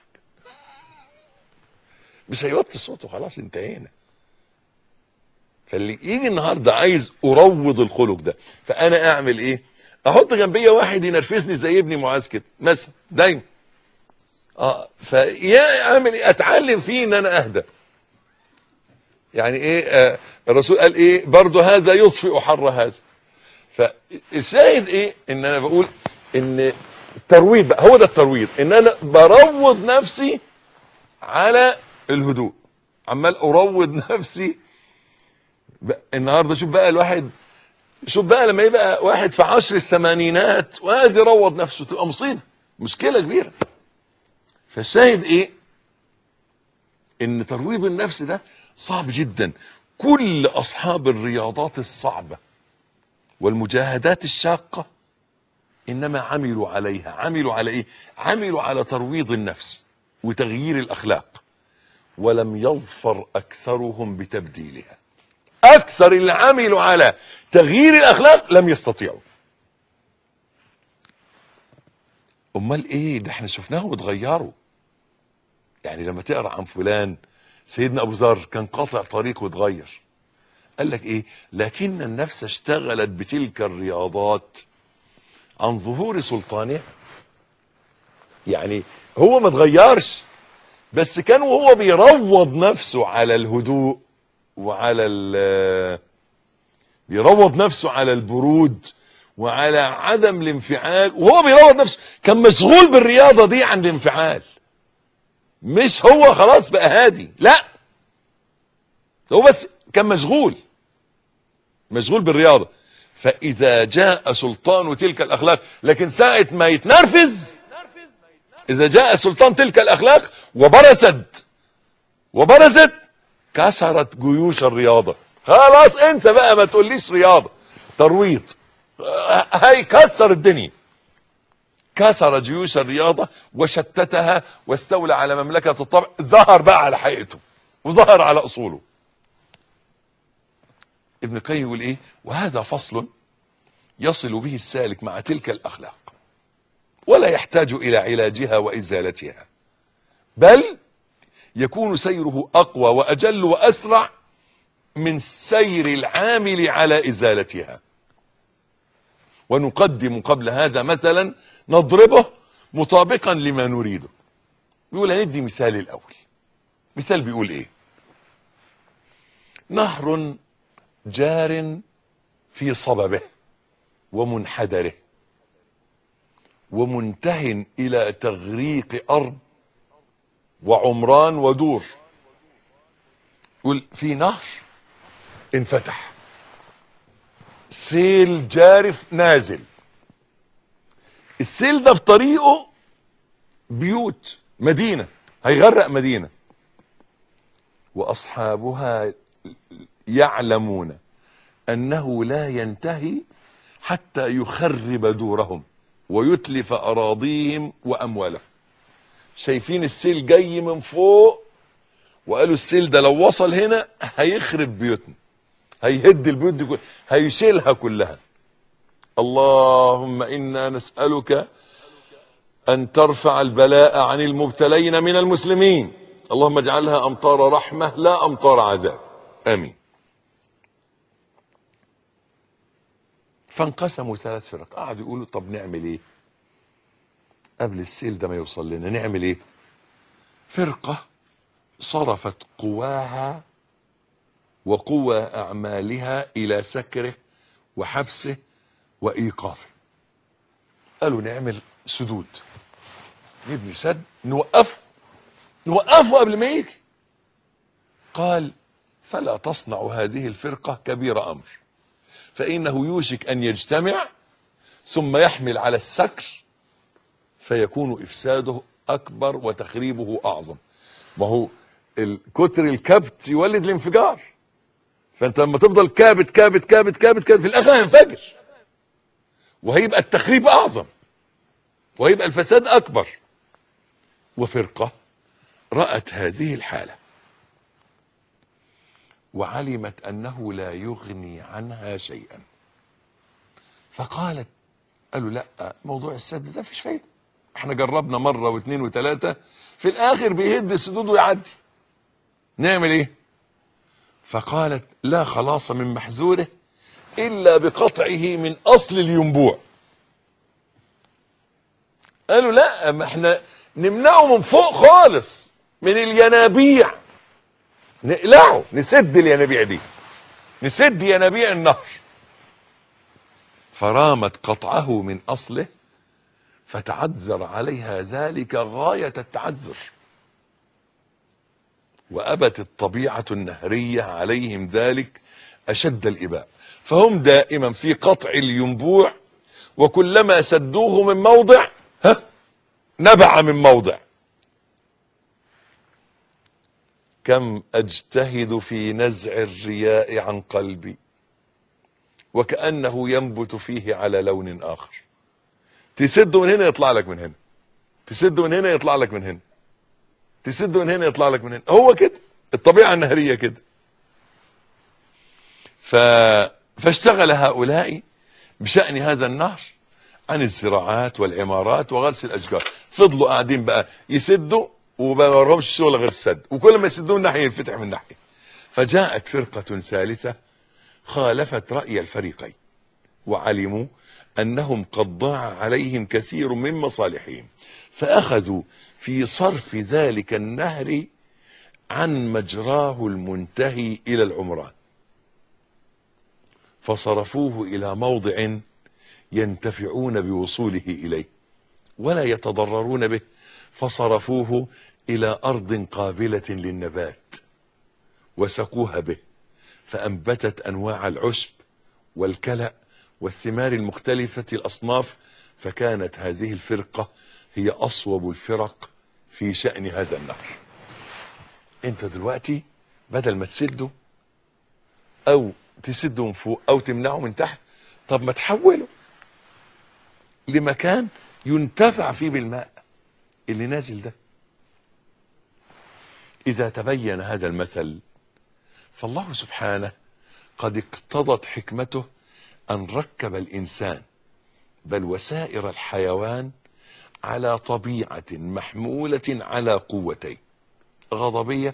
مش هيوطي صوته خلاص انتهينا فاللي يجي النهارده عايز اروض الخلق ده فانا اعمل ايه احط جنبيا واحد ينرفزني زي ابني معاذ كده مثلا دايما اه فيا اعمل ايه اتعلم فيه ان انا اهدى يعني ايه آه الرسول قال ايه برضه هذا يطفئ حر هذا فالشاهد ايه ان انا بقول ان الترويض بقى هو ده الترويض ان انا بروض نفسي على الهدوء عمال اروض نفسي بقى النهارده شوف بقى الواحد شوف بقى لما يبقى واحد في عشر الثمانينات وقاعد يروض نفسه تبقى مصيبه مشكله كبيره فالشاهد ايه ان ترويض النفس ده صعب جدا كل اصحاب الرياضات الصعبه والمجاهدات الشاقه انما عملوا عليها عملوا على ايه عملوا على ترويض النفس وتغيير الاخلاق ولم يظفر اكثرهم بتبديلها اكثر اللي عملوا على تغيير الاخلاق لم يستطيعوا امال ايه ده احنا شفناهم اتغيروا يعني لما تقرا عن فلان سيدنا ابو ذر كان قاطع طريق واتغير قال لك ايه لكن النفس اشتغلت بتلك الرياضات عن ظهور سلطانها يعني هو ما اتغيرش بس كان وهو بيروض نفسه على الهدوء وعلى ال بيروض نفسه على البرود وعلى عدم الانفعال وهو بيروض نفسه كان مشغول بالرياضة دي عن الانفعال مش هو خلاص بقى هادي لا هو بس كان مشغول مشغول بالرياضة فإذا جاء سلطان تلك الأخلاق لكن ساعة ما يتنرفز إذا جاء سلطان تلك الأخلاق وبرزت وبرزت كسرت جيوش الرياضة خلاص انسى بقى ما تقوليش رياضة ترويض هيكسر الدنيا كسر جيوش الرياضة وشتتها واستولى على مملكة الطبع ظهر بقى على حقيقته وظهر على أصوله ابن القيم يقول ايه وهذا فصل يصل به السالك مع تلك الأخلاق ولا يحتاج إلى علاجها وإزالتها بل يكون سيره أقوى وأجل وأسرع من سير العامل على إزالتها ونقدم قبل هذا مثلا نضربه مطابقا لما نريده بيقول هندي مثال الأول مثال بيقول إيه نهر جار في صببه ومنحدره ومنتهن إلى تغريق أرض وعمران ودور يقول في نهر انفتح سيل جارف نازل السيل ده في طريقه بيوت مدينة هيغرق مدينة وأصحابها يعلمون أنه لا ينتهي حتى يخرب دورهم ويتلف أراضيهم وأموالهم شايفين السيل جاي من فوق وقالوا السيل ده لو وصل هنا هيخرب بيوتنا هيهد البيوت دي كلها هيشيلها كلها اللهم انا نسالك أن ترفع البلاء عن المبتلين من المسلمين اللهم اجعلها أمطار رحمة لا أمطار عذاب آمين فانقسموا ثلاث فرق قعدوا يقولوا طب نعمل ايه قبل السيل ده ما يوصل لنا نعمل ايه فرقة صرفت قواها وقوى أعمالها إلى سكره وحبسه وإيقافه قالوا نعمل سدود نبني سد نوقفه نوقفه قبل ما يجي قال فلا تصنع هذه الفرقة كبير أمر فإنه يوشك أن يجتمع ثم يحمل على السكر فيكون إفساده أكبر وتخريبه أعظم ما هو كتر الكبت يولد الانفجار فأنت لما تفضل كابت كابت كابت كابت كابت في الآخر هينفجر وهيبقى التخريب أعظم وهيبقى الفساد أكبر وفرقة رأت هذه الحالة وعلمت أنه لا يغني عنها شيئا فقالت قالوا لا موضوع السد ده فيش فايدة احنا جربنا مرة واثنين وثلاثة في الآخر بيهد السدود ويعدي نعمل ايه فقالت لا خلاص من محزوره إلا بقطعه من أصل الينبوع قالوا لا ما احنا نمنعه من فوق خالص من الينابيع نقلعه نسد الينابيع دي نسد ينابيع النهر فرامت قطعه من اصله فتعذر عليها ذلك غاية التعذر وأبت الطبيعة النهرية عليهم ذلك أشد الإباء فهم دائما في قطع الينبوع وكلما سدوه من موضع ها نبع من موضع كم اجتهد في نزع الرياء عن قلبي وكأنه ينبت فيه على لون آخر تسده من هنا يطلع لك من هنا تسده من هنا يطلع لك من هنا تسده من هنا يطلع لك من هنا هو كده الطبيعة النهرية كده ف... فاشتغل هؤلاء بشأن هذا النهر عن الزراعات والعمارات وغرس الأشجار فضلوا قاعدين بقى يسدوا وما ورهمش شغل غير السد وكل ما يسدوا الناحية ينفتح من ناحية فجاءت فرقة ثالثة خالفت رأي الفريقين وعلموا أنهم قد ضاع عليهم كثير من مصالحهم فأخذوا في صرف ذلك النهر عن مجراه المنتهي إلى العمران فصرفوه إلى موضع ينتفعون بوصوله إليه ولا يتضررون به فصرفوه إلى أرض قابلة للنبات وسقوها به فأنبتت أنواع العشب والكلأ والثمار المختلفة الأصناف فكانت هذه الفرقة هي أصوب الفرق في شأن هذا النهر انت دلوقتي بدل ما تسده او تسده من فوق او تمنعه من تحت طب ما تحوله لمكان ينتفع فيه بالماء اللي نازل ده اذا تبين هذا المثل فالله سبحانه قد اقتضت حكمته ان ركب الانسان بل وسائر الحيوان على طبيعة محمولة على قوتين غضبية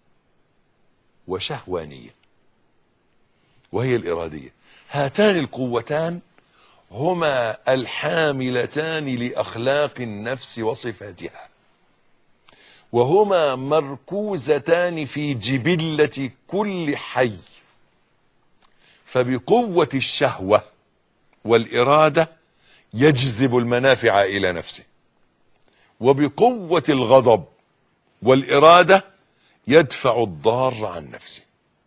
وشهوانية وهي الإرادية هاتان القوتان هما الحاملتان لأخلاق النفس وصفاتها وهما مركوزتان في جبلة كل حي فبقوة الشهوة والإرادة يجذب المنافع إلى نفسه وبقوة الغضب والإرادة يدفع الضار عن نفسه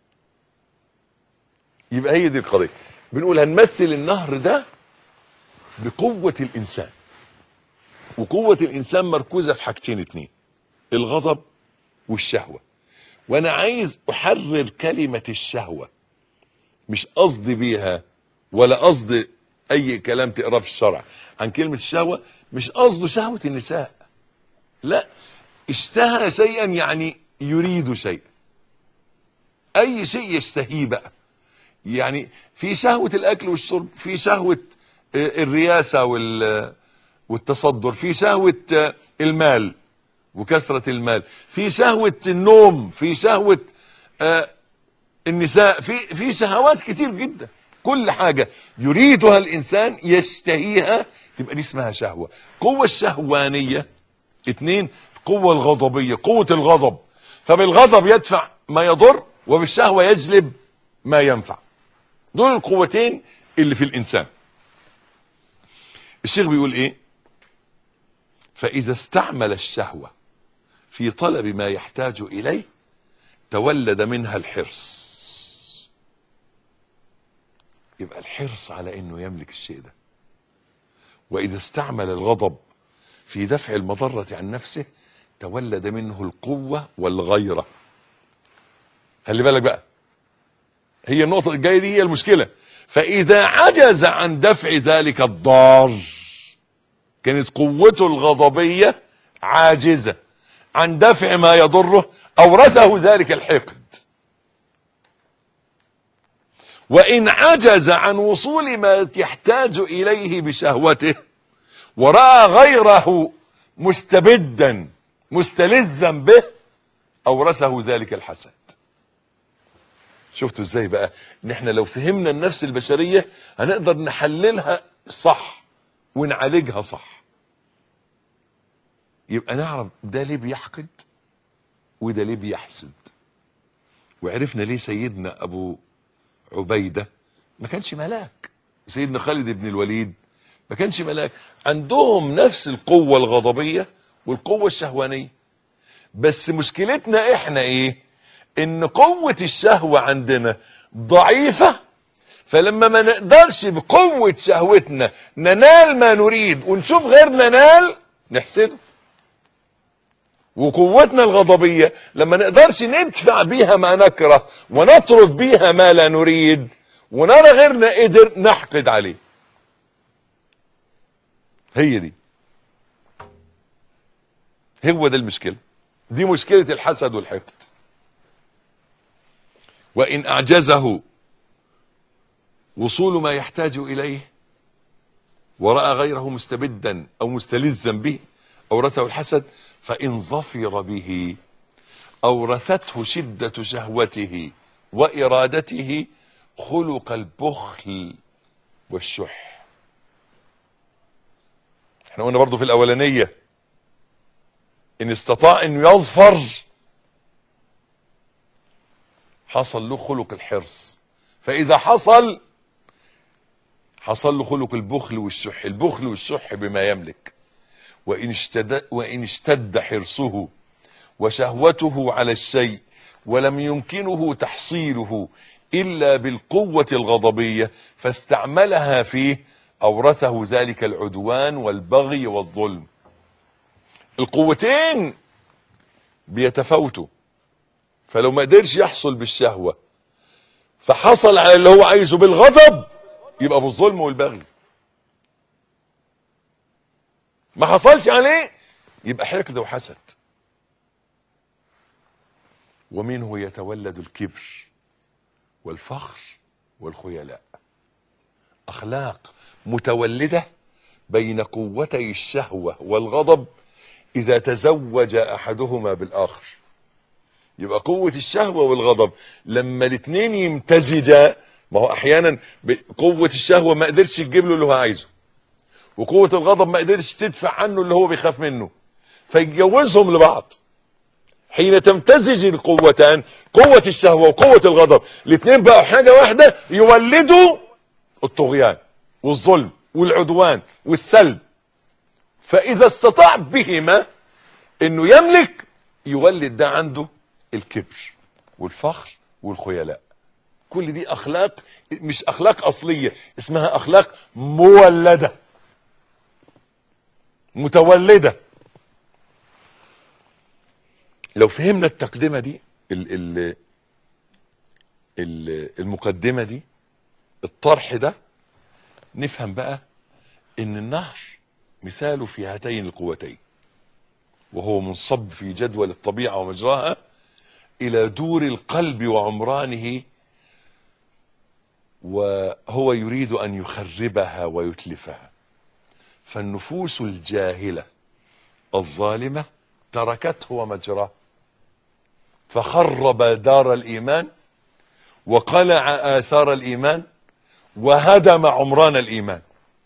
يبقى هي دي القضية بنقول هنمثل النهر ده بقوة الإنسان وقوة الإنسان مركوزة في حاجتين اتنين الغضب والشهوة وأنا عايز أحرر كلمة الشهوة مش قصدي بيها ولا قصدي أي كلام تقراه في الشرع عن كلمة الشهوة مش قصده شهوة النساء لا اشتهى شيئا يعني يريد شيئا اي شيء يشتهيه بقى يعني في شهوة الاكل والشرب في شهوة الرياسة وال والتصدر في شهوة آه، المال وكثرة المال في شهوة النوم في شهوة آه، النساء في في شهوات كتير جدا كل حاجة يريدها الإنسان يشتهيها تبقى دي اسمها شهوة قوة الشهوانية اتنين قوة الغضبية قوة الغضب فبالغضب يدفع ما يضر وبالشهوة يجلب ما ينفع دول القوتين اللي في الإنسان الشيخ بيقول ايه فإذا استعمل الشهوة في طلب ما يحتاج إليه تولد منها الحرص يبقى الحرص على انه يملك الشيء ده واذا استعمل الغضب في دفع المضرة عن نفسه تولد منه القوة والغيرة خلي بالك بقى هي النقطة الجاية دي هي المشكلة فإذا عجز عن دفع ذلك الضار كانت قوته الغضبية عاجزة عن دفع ما يضره أورثه ذلك الحقد وإن عجز عن وصول ما يحتاج إليه بشهوته ورأى غيره مستبدا مستلذا به أورثه ذلك الحسد شفتوا ازاي بقى ان احنا لو فهمنا النفس البشرية هنقدر نحللها صح ونعالجها صح يبقى نعرف ده ليه بيحقد وده ليه بيحسد وعرفنا ليه سيدنا ابو عبيدة ما كانش ملاك سيدنا خالد بن الوليد ما كانش ملاك عندهم نفس القوة الغضبية والقوة الشهوانية بس مشكلتنا احنا ايه ان قوة الشهوة عندنا ضعيفة فلما ما نقدرش بقوة شهوتنا ننال ما نريد ونشوف غيرنا نال نحسده وقوتنا الغضبية لما نقدرش ندفع بيها ما نكره ونترك بيها ما لا نريد ونرى غيرنا قدر نحقد عليه هي دي هو ده المشكلة دي مشكلة الحسد والحقد وإن أعجزه وصول ما يحتاج إليه ورأى غيره مستبدا أو مستلذا به أورثه الحسد فإن ظفر به أورثته شدة شهوته وإرادته خلق البخل والشح احنا قلنا برضو في الأولانية إن استطاع أن يظفر حصل له خلق الحرص فإذا حصل حصل له خلق البخل والشح البخل والشح بما يملك وإن اشتد, وإن اشتد حرصه وشهوته على الشيء ولم يمكنه تحصيله إلا بالقوة الغضبية فاستعملها فيه أورثه ذلك العدوان والبغي والظلم القوتين بيتفاوتوا فلو ما قدرش يحصل بالشهوة فحصل على اللي هو عايزه بالغضب يبقى بالظلم والبغي ما حصلش عليه يبقى حقد وحسد ومنه يتولد الكبر والفخر والخيلاء اخلاق متولده بين قوتي الشهوه والغضب اذا تزوج احدهما بالاخر يبقى قوه الشهوه والغضب لما الاثنين يمتزجا ما هو احيانا قوه الشهوه ما قدرش تجيب له اللي هو عايزه وقوه الغضب ما قدرش تدفع عنه اللي هو بيخاف منه فيتجوزهم لبعض حين تمتزج القوتان قوة الشهوة وقوة الغضب الاثنين بقوا حاجة واحدة يولدوا الطغيان والظلم والعدوان والسلب فإذا استطاع بهما انه يملك يولد ده عنده الكبر والفخر والخيلاء كل دي اخلاق مش اخلاق اصلية اسمها اخلاق مولدة متولدة لو فهمنا التقدمة دي ال ال ال المقدمة دي الطرح ده نفهم بقى ان النهر مثاله في هاتين القوتين وهو منصب في جدول الطبيعة ومجراها الى دور القلب وعمرانه وهو يريد ان يخربها ويتلفها فالنفوس الجاهلة الظالمة تركته ومجراه فخرب دار الإيمان وقلع آثار الإيمان وهدم عمران الإيمان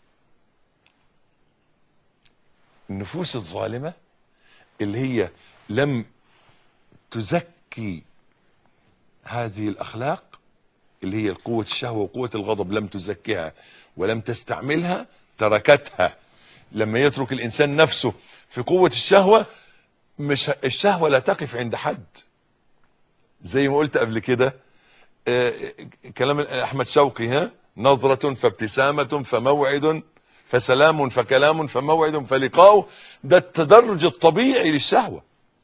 النفوس الظالمة اللي هي لم تزكي هذه الأخلاق اللي هي قوة الشهوة وقوة الغضب لم تزكيها ولم تستعملها تركتها لما يترك الإنسان نفسه في قوة الشهوة مش الشهوة لا تقف عند حد زي ما قلت قبل كده آه، كلام أحمد شوقي ها نظرة فابتسامة فموعد فسلام فكلام فموعد فلقاء ده التدرج الطبيعي للشهوة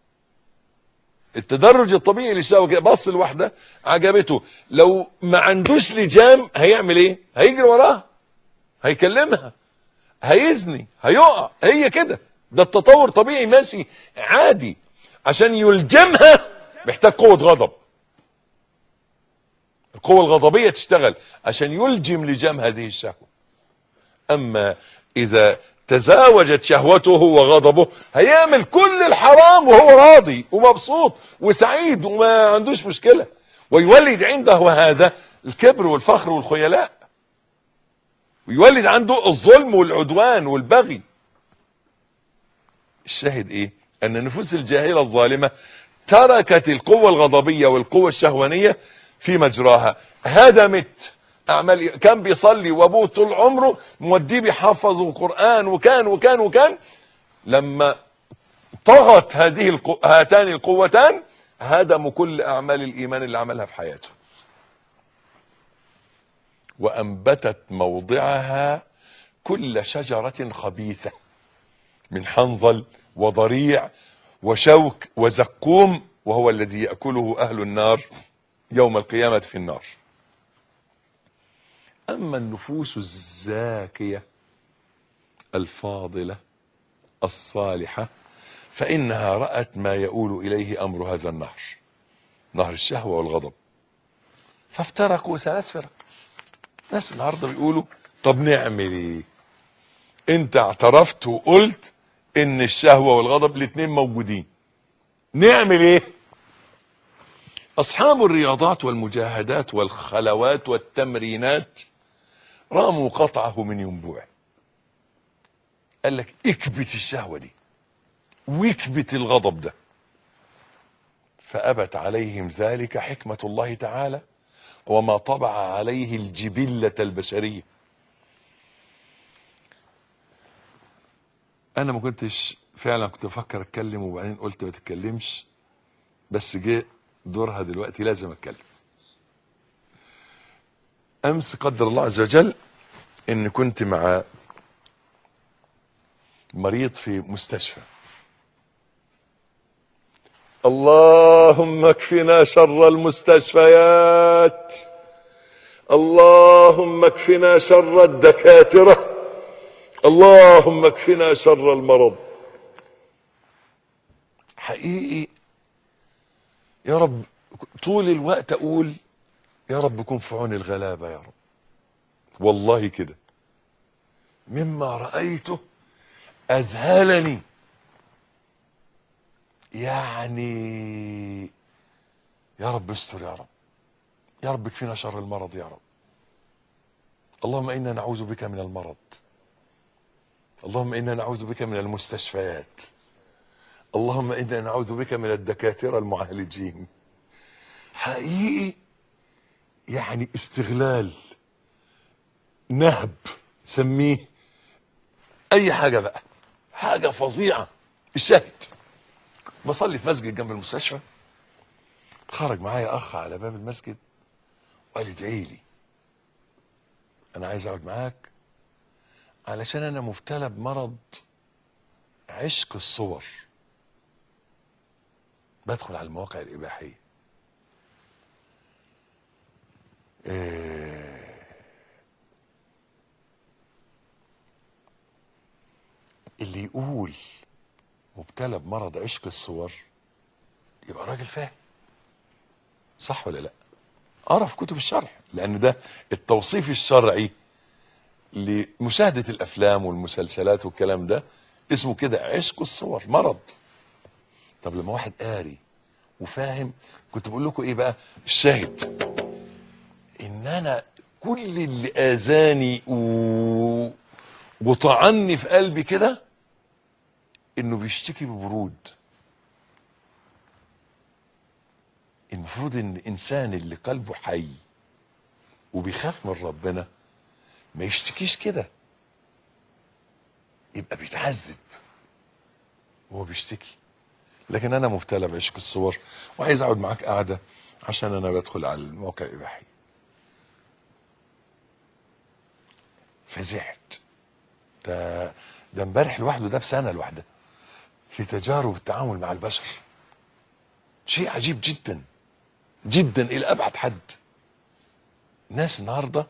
التدرج الطبيعي للشهوة كده بص الواحدة عجبته لو ما عندوش لجام هيعمل ايه هيجري وراها هيكلمها هيزني هيقع هي كده ده التطور طبيعي ماشي عادي عشان يلجمها محتاج قوة غضب القوة الغضبية تشتغل عشان يلجم لجام هذه الشهوة اما اذا تزاوجت شهوته وغضبه هيعمل كل الحرام وهو راضي ومبسوط وسعيد وما عندوش مشكلة ويولد عنده هذا الكبر والفخر والخيلاء ويولد عنده الظلم والعدوان والبغي الشاهد ايه ان النفوس الجاهلة الظالمة تركت القوة الغضبية والقوة الشهوانية في مجراها هدمت اعمال كان بيصلي وابوه طول عمره موديه بيحفظ قران وكان وكان وكان لما طغت هذه القو... هاتان القوتان هدموا كل اعمال الايمان اللي عملها في حياته وانبتت موضعها كل شجره خبيثه من حنظل وضريع وشوك وزقوم وهو الذي ياكله اهل النار يوم القيامه في النار اما النفوس الزاكيه الفاضله الصالحه فانها رات ما يؤول اليه امر هذا النهر نهر الشهوه والغضب فافترقوا ثلاث فرق ناس النهارده بيقولوا طب نعمل ايه انت اعترفت وقلت ان الشهوه والغضب الاثنين موجودين نعمل ايه اصحاب الرياضات والمجاهدات والخلوات والتمرينات راموا قطعه من ينبوع قال لك اكبت الشهوه دي واكبت الغضب ده فابت عليهم ذلك حكمه الله تعالى وما طبع عليه الجبله البشريه انا ما كنتش فعلا كنت بفكر اتكلم وبعدين قلت ما تتكلمش بس جه دورها دلوقتي لازم اتكلم امس قدر الله عز وجل ان كنت مع مريض في مستشفى اللهم اكفنا شر المستشفيات اللهم اكفنا شر الدكاتره اللهم اكفنا شر المرض حقيقي يا رب طول الوقت اقول يا رب كن في عون الغلابة يا رب والله كده مما رأيته أذهلني يعني يا رب استر يا رب يا رب اكفينا شر المرض يا رب اللهم إنا نعوذ بك من المرض اللهم إنا نعوذ بك من المستشفيات اللهم إنا نعوذ بك من الدكاترة المعالجين حقيقي يعني استغلال نهب سميه اي حاجة بقى حاجة فظيعة الشاهد بصلي في مسجد جنب المستشفى خرج معايا اخ على باب المسجد وقال ادعي لي انا عايز اقعد معاك علشان انا مبتلى بمرض عشق الصور بدخل على المواقع الاباحيه إيه اللي يقول مبتلى بمرض عشق الصور يبقى راجل فاهم صح ولا لا قرا في كتب الشرح لان ده التوصيف الشرعي لمشاهدة الافلام والمسلسلات والكلام ده اسمه كده عشق الصور مرض طب لما واحد قاري وفاهم كنت بقول لكم ايه بقى الشاهد ان انا كل اللي اذاني و... وطعني في قلبي كده انه بيشتكي ببرود المفروض ان الانسان اللي قلبه حي وبيخاف من ربنا ما يشتكيش كده يبقى بيتعذب وهو بيشتكي لكن انا مبتلى بعشق الصور وعايز اقعد معاك قاعده عشان انا بدخل على الموقع الاباحي فزعت ده ده امبارح لوحده ده بسنه لوحده في تجارب التعامل مع البشر شيء عجيب جدا جدا الى ابعد حد الناس النهارده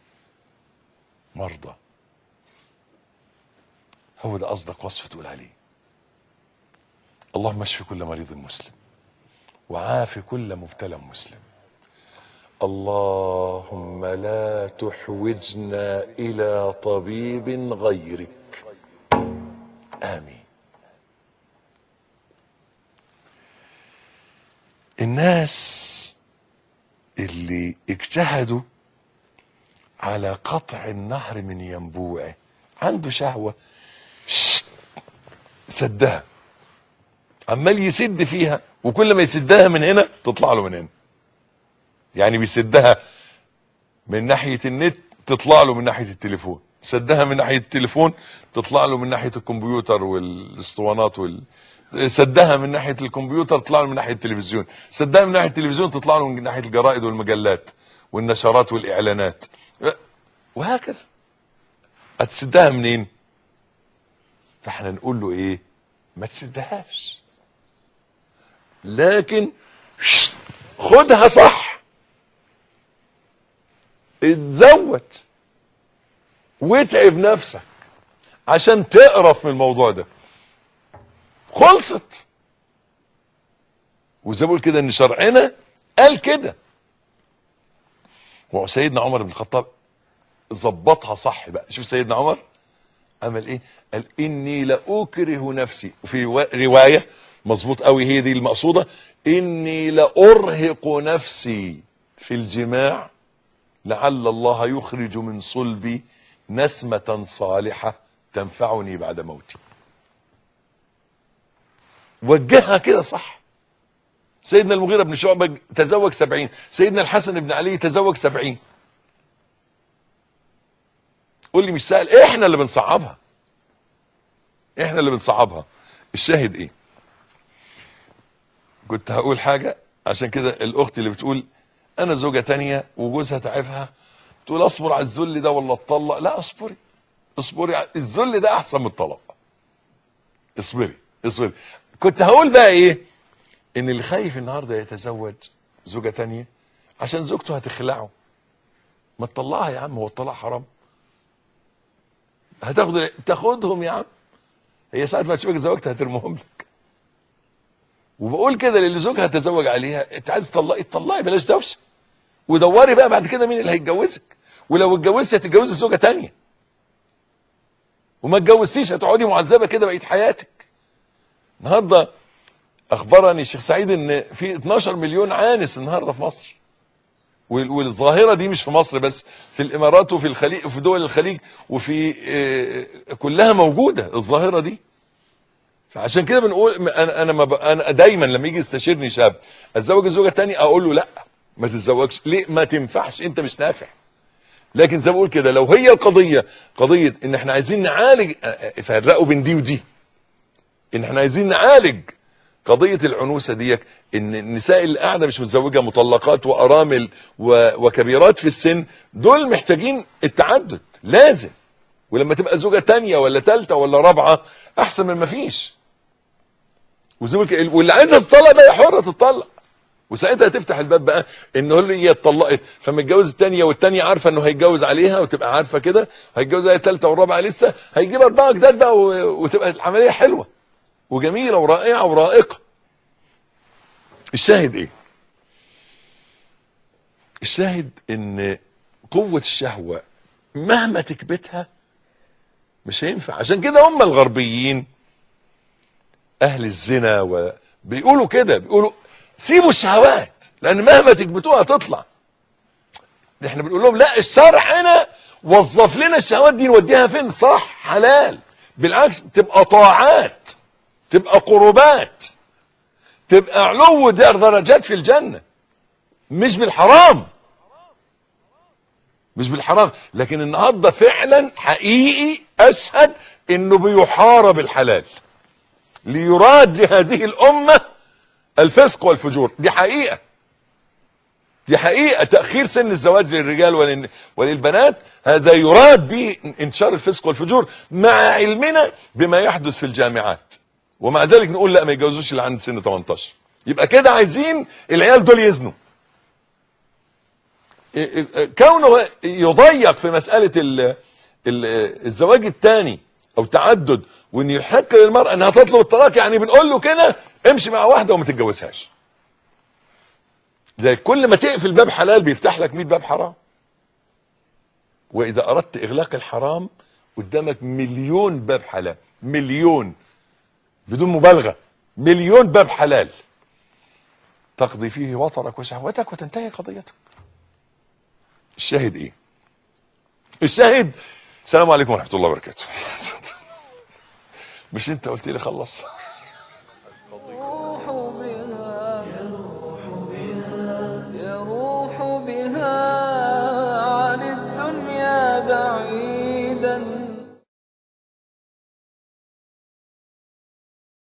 مرضى هو ده اصدق وصف تقول عليه اللهم اشف كل مريض مسلم وعاف كل مبتلى مسلم اللهم لا تحوجنا الى طبيب غيرك امين الناس اللي اجتهدوا على قطع النهر من ينبوعه عنده شهوة شت، سدها عمال يسد فيها وكل ما يسدها من هنا تطلع له من هنا يعني بيسدها من ناحية النت تطلع له من ناحية التليفون سدها من ناحية التليفون تطلع له من ناحية الكمبيوتر والاسطوانات وال سدها من ناحية الكمبيوتر تطلع له من ناحية التلفزيون سدها من ناحية التلفزيون تطلع له من ناحية الجرائد والمجلات والنشرات والإعلانات وهكذا هتسدها منين فاحنا نقول له ايه ما تسدهاش لكن شت، خدها صح اتزود واتعب نفسك عشان تقرف من الموضوع ده خلصت وزي ما بقول كده ان شرعنا قال كده وسيدنا عمر بن الخطاب ظبطها صح بقى شوف سيدنا عمر عمل ايه قال اني لاكره نفسي وفي و- روايه مظبوط قوي هي دي المقصوده اني لارهق نفسي في الجماع لعل الله يخرج من صلبي نسمه صالحه تنفعني بعد موتي وجهها كده صح سيدنا المغيرة بن شعبة تزوج سبعين سيدنا الحسن بن علي تزوج سبعين قول لي مش سهل احنا اللي بنصعبها احنا اللي بنصعبها الشاهد ايه كنت هقول حاجة عشان كده الاخت اللي بتقول انا زوجة تانية وجوزها تعبها تقول اصبر على الذل ده ولا اتطلق لا اصبري اصبري على- الذل ده احسن من الطلاق اصبري اصبري كنت هقول بقى ايه ان اللي خايف النهارده يتزوج زوجة تانية عشان زوجته هتخلعه ما تطلعها يا عم هو الطلاق حرام هتاخد تاخدهم يا عم هي ساعة ما تشوفك زوجتها هترمهم لك وبقول كده للي زوجها تزوج عليها انت عايز تطلقي اتطلقي بلاش دوشه ودوري بقى بعد كده مين اللي هيتجوزك ولو اتجوزتي هتتجوزي زوجة تانية وما اتجوزتيش هتقعدي معذبة كده بقية حياتك النهارده اخبرني الشيخ سعيد ان في 12 مليون عانس النهارده في مصر وال- والظاهره دي مش في مصر بس في الامارات وفي الخليج وفي دول الخليج وفي آه، كلها موجوده الظاهره دي فعشان كده بنقول انا انا ما ب- انا دايما لما يجي يستشيرني شاب اتزوج الزوجه الثانيه اقول له لا ما تتزوجش ليه ما تنفعش انت مش نافع لكن زي ما بقول كده لو هي القضيه قضيه ان احنا عايزين نعالج آه، آه، فرقوا بين دي ودي ان احنا عايزين نعالج قضية العنوسة ديك ان النساء اللي قاعدة مش متزوجة مطلقات وارامل و... وكبيرات في السن دول محتاجين التعدد لازم ولما تبقى زوجة تانية ولا تالتة ولا رابعة احسن من ما فيش وزوجك واللي عايزة تطلق بقى حرة تطلق وساعتها تفتح الباب بقى ان هو اللي هي اتطلقت فمتجوز الثانيه والثانيه عارفه انه هيتجوز عليها وتبقى عارفه كده هيتجوز عليها الثالثه والرابعه لسه هيجيب اربعه جداد بقى و- وتبقى العمليه حلوه وجميله ورائعه ورائقه الشاهد ايه الشاهد ان قوه الشهوه مهما تكبتها مش هينفع عشان كده هم الغربيين اهل الزنا وبيقولوا كده بيقولوا سيبوا الشهوات لان مهما تكبتوها تطلع احنا بنقول لهم لا الشرع هنا وظف لنا الشهوات دي نوديها فين صح حلال بالعكس تبقى طاعات تبقى قربات تبقى علو درجات في الجنة مش بالحرام مش بالحرام لكن النهارده فعلا حقيقي اشهد انه بيحارب الحلال ليراد لهذه الامه الفسق والفجور دي حقيقه دي حقيقه تاخير سن الزواج للرجال ولل- وللبنات هذا يراد به انتشار الفسق والفجور مع علمنا بما يحدث في الجامعات ومع ذلك نقول لا ما يتجوزوش اللي عند سن 18 يبقى كده عايزين العيال دول يزنوا كونه يضيق في مسألة ال ال الزواج الثاني او تعدد وان يحق للمرأة انها تطلب الطلاق يعني بنقول له كده امشي مع واحدة وما تتجوزهاش زي كل ما تقفل باب حلال بيفتح لك 100 باب حرام واذا اردت اغلاق الحرام قدامك مليون باب حلال مليون بدون مبالغة مليون باب حلال تقضي فيه وطرك وشهوتك وتنتهي قضيتك الشاهد ايه الشاهد السلام عليكم ورحمة الله وبركاته مش انت قلت لي خلص